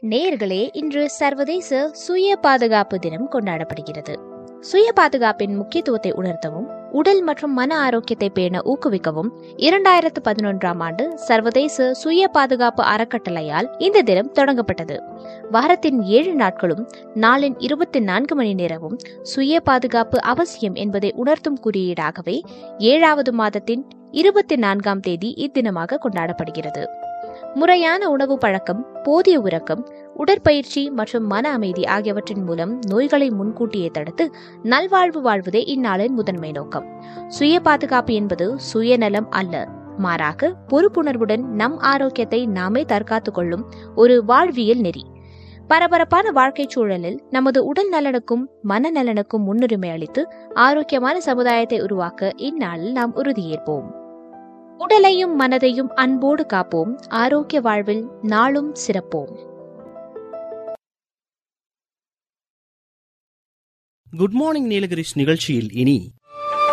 நேயர்களே இன்று சர்வதேச சுய பாதுகாப்பு தினம் கொண்டாடப்படுகிறது சுய பாதுகாப்பின் முக்கியத்துவத்தை உணர்த்தவும் உடல் மற்றும் மன ஆரோக்கியத்தை பேண ஊக்குவிக்கவும் இரண்டாயிரத்து பதினொன்றாம் ஆண்டு சர்வதேச சுய பாதுகாப்பு அறக்கட்டளையால் இந்த தினம் தொடங்கப்பட்டது வாரத்தின் ஏழு நாட்களும் நாளின் இருபத்தி நான்கு மணி நேரமும் சுய பாதுகாப்பு அவசியம் என்பதை உணர்த்தும் குறியீடாகவே ஏழாவது மாதத்தின் இருபத்தி நான்காம் தேதி இத்தினமாக கொண்டாடப்படுகிறது முறையான உணவு பழக்கம் போதிய உறக்கம் உடற்பயிற்சி மற்றும் மன அமைதி ஆகியவற்றின் மூலம் நோய்களை முன்கூட்டியே தடுத்து நல்வாழ்வு வாழ்வதே இந்நாளின் முதன்மை நோக்கம் சுய பாதுகாப்பு என்பது சுயநலம் அல்ல மாறாக பொறுப்புணர்வுடன் நம் ஆரோக்கியத்தை நாமே தற்காத்துக் கொள்ளும் ஒரு வாழ்வியல் நெறி பரபரப்பான வாழ்க்கை சூழலில் நமது உடல் நலனுக்கும் மனநலனுக்கும் முன்னுரிமை அளித்து ஆரோக்கியமான சமுதாயத்தை உருவாக்க இந்நாளில் நாம் உறுதியேற்போம் உடலையும் மனதையும் அன்போடு காப்போம் ஆரோக்கிய வாழ்வில் நாளும் சிறப்போம் குட் மார்னிங் நீலகிரிஸ் நிகழ்ச்சியில் இனி